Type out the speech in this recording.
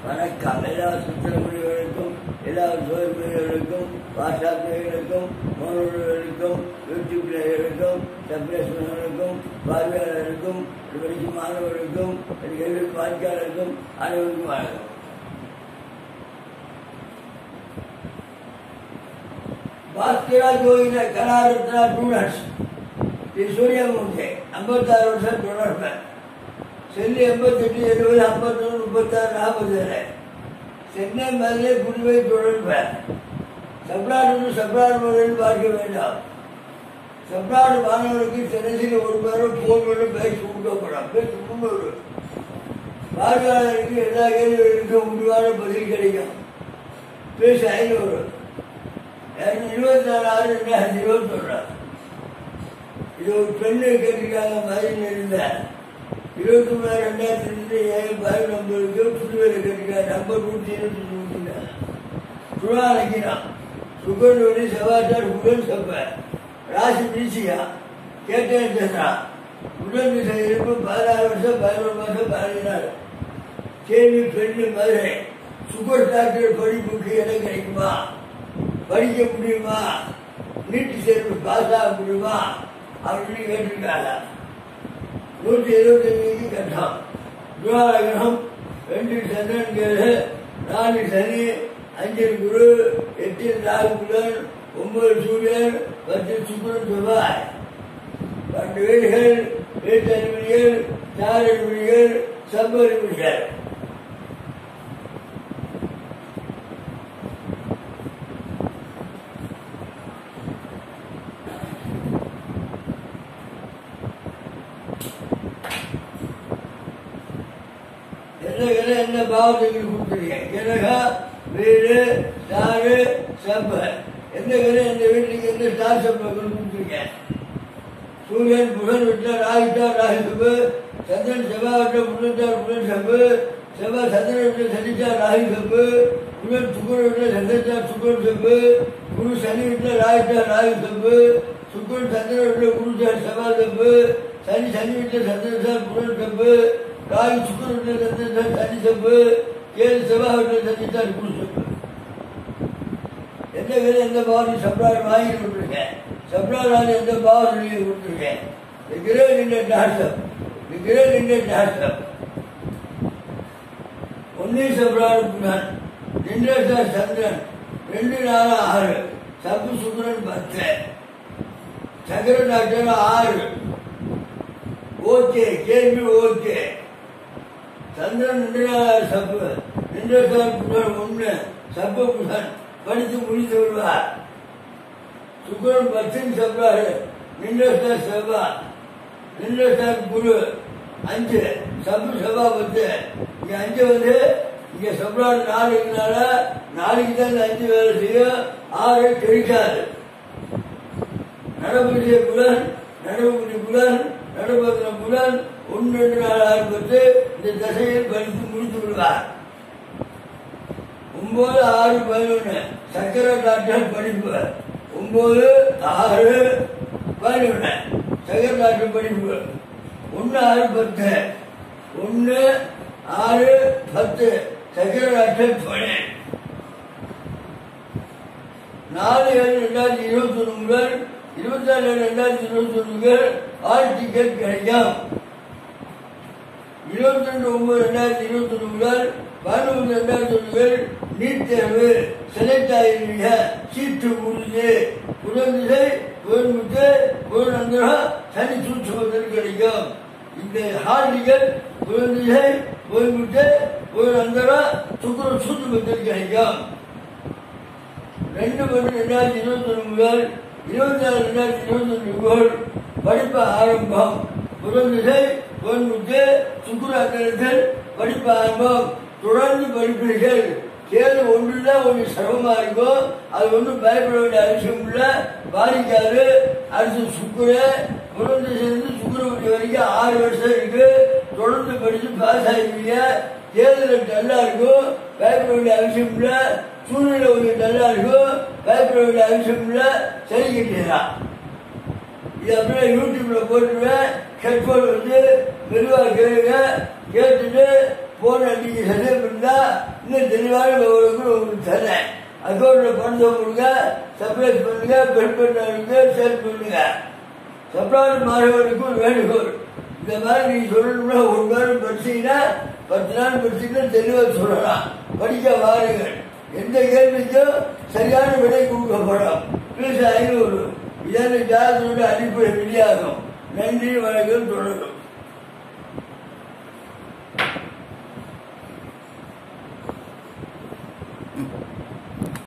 வணக்கம் எல்லா சுத்திரமுடிகளுக்கும் எல்லா சோர்மைகளுக்கும் வாட்ஸ்அப் நேயர்களுக்கும் மோனர்களுக்கும் யூடியூப் நேயர்களுக்கும் சப்ரேஷர்களுக்கும் பார்வையாளர்களுக்கும் படிக்கும் மாணவர்களுக்கும் எழுதும் வாய்க்காளருக்கும் அனைவருக்கும் வணக்கம் ಭಾಸ್ಕರ ಗೋವಿಂದ ಕಲಾರತ್ನ ಸ್ಟೂಡೆಂಟ್ಸ್ ಈ ಸೂರ್ಯಮುಖಿ ஐம்பத்தாறு வருஷம் தொடர்பு செல்லி எண்பத்தெட்டு எழுபது ஐம்பத்தொன்று முப்பத்தாறு நாற்பது சென்னை மதுரை புதுவை தொடர்பு சப்ராடு சப்ராடு முறையில் பார்க்க வேண்டாம் சப்ராடு மாணவருக்கு சென்னையில் ஒரு பேரும் போன் பேசி கொடுக்கப்படும் பேசி முன்னூறு பார்வையாளருக்கு எல்லா கேள்விகளுக்கும் முடிவான பதில் கிடைக்கும் பேசி ஐநூறு இருபத்தி நாலு ஆறு ரெண்டாயிரத்தி இருபத்தொன்னு இது ஒரு பெண்ணு கேட்டிருக்காங்க மதுரையில் இருந்த இருபத்தி மூணு ரெண்டாயிரத்தி ரெண்டு ஏழு பாய் நம்பருக்கு புதுவையில் கேட்டிருக்காங்க நம்பர் நூற்றி இருபத்தி நூற்றி சுழா அழைக்கிறான் சுகர்வடி செவ்வாய்ச்சார் உடல் செவ்வ ராசி வீசியா கேட்டேன் பேசுறான் உடல் விசை இருப்பு பதினாறு வருஷம் பதினோரு மாசம் பதினஞ்சு நாள் கேள்வி பெண்ணு மதுரை சுகர் டாக்டர் படிப்புக்கு இடம் கிடைக்குமா படிக்க முடியுமா நீட்டு தேர்வு பாஸ் ஆக முடியுமா அப்படின்னு கேட்டிருக்காங்க நூற்றி எழுபத்தஞ்சுக்கு கட்டம் துவாரகணம் ரெண்டு சந்திரன் கேளு நாலு சனி அஞ்சு குரு எட்டு ராகுலன் ஒன்பது சூரியன் பத்து சுக்குரன் செவ்வாய் பத்து வீடுகள் வீட்டறிவிகள் சாரறிவிகள் சம்பறிவிகள் என்ன கிரகம் என்ன பாவத்துக்கு கொடுத்துருக்கேன் கிரகா வீடு ஸ்டாரு செப்ப எந்த கிரகம் எந்த வீட்டுக்கு எந்த ஸ்டார் செப்ப கொடுத்துருக்கேன் சூரியன் புகழ் விட்டார் ராகிட்டார் ராகி செப்பு சந்திரன் செவ்வாய் விட்ட புண்ணட்டார் புலன் செப்பு செவ்வாய் சந்திரன் விட்ட சனிச்சார் ராகி செப்பு புலன் சுக்கரன் விட்ட சந்திரச்சார் சுக்கரன் செப்பு குரு சனி விட்ட ராகிட்டார் ராகி செப்பு சுக்கரன் சந்திரன் விட்ட குருச்சார் செவ்வாய் செப்பு சனி சனி விட்ட சந்திரச்சார் புலன் செப்பு ராகு சுக்கரன் விட்ட சந்திரச்சார் சனி செப்பு ஏழு செவ்வாய் விட்ட சந்திரச்சார் குரு செப்பு எந்த வேலை எந்த பாவனை சப்ளார் வாங்கி கொடுத்துருக்கேன் சப்ளாரால் எந்த பாவனை கொடுத்துருக்கேன் இந்த கிரேட் இந்த டாக்டர் இந்த கிரேட் இந்த டாக்டர் ஒன்னே சப்ளார் புனன் ரெண்டு சார் சந்திரன் ரெண்டு நாலு ஆறு சப்பு சுக்கரன் பத்து சக்கர டாக்டர் ஆறு ஓகே கேள்வி ஓகே சந்திரன் ரெண்டு நாள் சப்பு ரெண்டு சார் புனன் ஒன்று சப்பு புனன் படித்து முடித்து வருவார் சுக்கரன் பத்தின் செவ்வாறு நின்றஸ்டார் செவ்வா நின்றஸ்டார் குரு அஞ்சு சப்பு செவ்வா பத்து இங்க அஞ்சு வந்து இங்க செவ்வாறு நாலு இருக்கிறனால நாளைக்கு தான் இந்த அஞ்சு வேலை செய்யும் ஆறு கிடைக்காது நடப்புரிய புலன் நடப்புரிய புலன் நடப்புற புலன் ஒன்று ரெண்டு நாலு ஆறு பத்து இந்த தசையில் படித்து முடித்து விடுவார் ஒன்பது ஆறு பதினொன்று சக்கர டாக்டர் படிப்பு ஒன்பது ஆறு பதினொன்று சக்கர டாக்டர் படிப்பு ஒன்று ஆறு பத்து ஒன்று ஆறு பத்து சக்கர டாக்டர் பணி நாலு ஏழு ரெண்டாயிரத்தி இருபத்தி ஒன்று முதல் இருபத்தி நாலு ஏழு ரெண்டாயிரத்தி இருபத்தி ஒன்று முதல் ஆல் டிக்கெட் கிடைக்கும் இருபத்தி ரெண்டு ஒன்பது ரெண்டாயிரத்தி இருபத்தி ஒன்று முதல் பதினொன்று ரெண்டாயிரத்தி ஒன்று நீட் தேர்வு செலக்ட் ஆகிருவீங்க சீட்டு உறுதி புதன்திசை கோயம்புத்து கோயநந்திரம் சனி சூட்சமத்தில் கிடைக்கும் இந்த ஹால் டிக்கெட் புதன்திசை கோயம்புத்து கோயநந்திரம் சுக்கர சூட்சமத்தில் கிடைக்கும் ரெண்டு பத்து ரெண்டாயிரத்தி இருபத்தி ஒன்று முதல் இருபத்தி நாலு ரெண்டாயிரத்தி இருபத்தி ஒன்று முதல் படிப்பு ஆரம்பம் புதன்திசை கோயம்புத்து சுக்குராத்திரத்தில் படிப்பு ஆரம்பம் தொடர்ந்து படிப்பீர்கள் கேள்வி ஒன்றுதான் கொஞ்சம் சிரமமா இருக்கும் அது ஒன்றும் பயப்பட வேண்டிய அவசியம் இல்லை பாதிக்காது அடுத்து சுக்குர புதன்திசையிலிருந்து சுக்குரவட்டி வரைக்கும் ஆறு வருஷம் இருக்கு தொடர்ந்து படித்து பாஸ் ஆகிருக்கீங்க தேர்தல் நல்லா இருக்கும் பயப்பட வேண்டிய அவசியம் இல்லை சூழ்நிலை கொஞ்சம் நல்லா இருக்கும் பயப்பட வேண்டிய அவசியம் இல்லை சரி கட்டிடலாம் இது அப்படியே யூடியூப்ல போட்டுருவேன் ஹெட்போன் வந்து மெதுவாக கேளுங்க கேட்டுட்டு போன நீங்க சந்தேகம் இருந்தா இன்னும் தெளிவான விவரங்கள் உங்களுக்கு தரேன் அக்கௌண்ட்ல பணத்தை கொடுங்க சர்ப்ரைஸ் பண்ணுங்க பெட் பண்ணாருங்க ஷேர் பண்ணுங்க சப்ளார் மாணவர்களுக்கு ஒரு வேண்டுகோள் இந்த மாதிரி நீங்க சொல்லணும்னா ஒரு நாள் படிச்சீங்கன்னா பத்து நாள் படிச்சீங்கன்னா தெளிவாக சொல்லலாம் படிக்க வாருங்கள் எந்த கேள்விக்கும் சரியான விடை கொடுக்கப்படும் ப்ளீஸ் ஐநூறு இதன் ஜாதகத்தோட அடிப்படை வெளியாகும் நன்றி வணக்கம் தொடரும்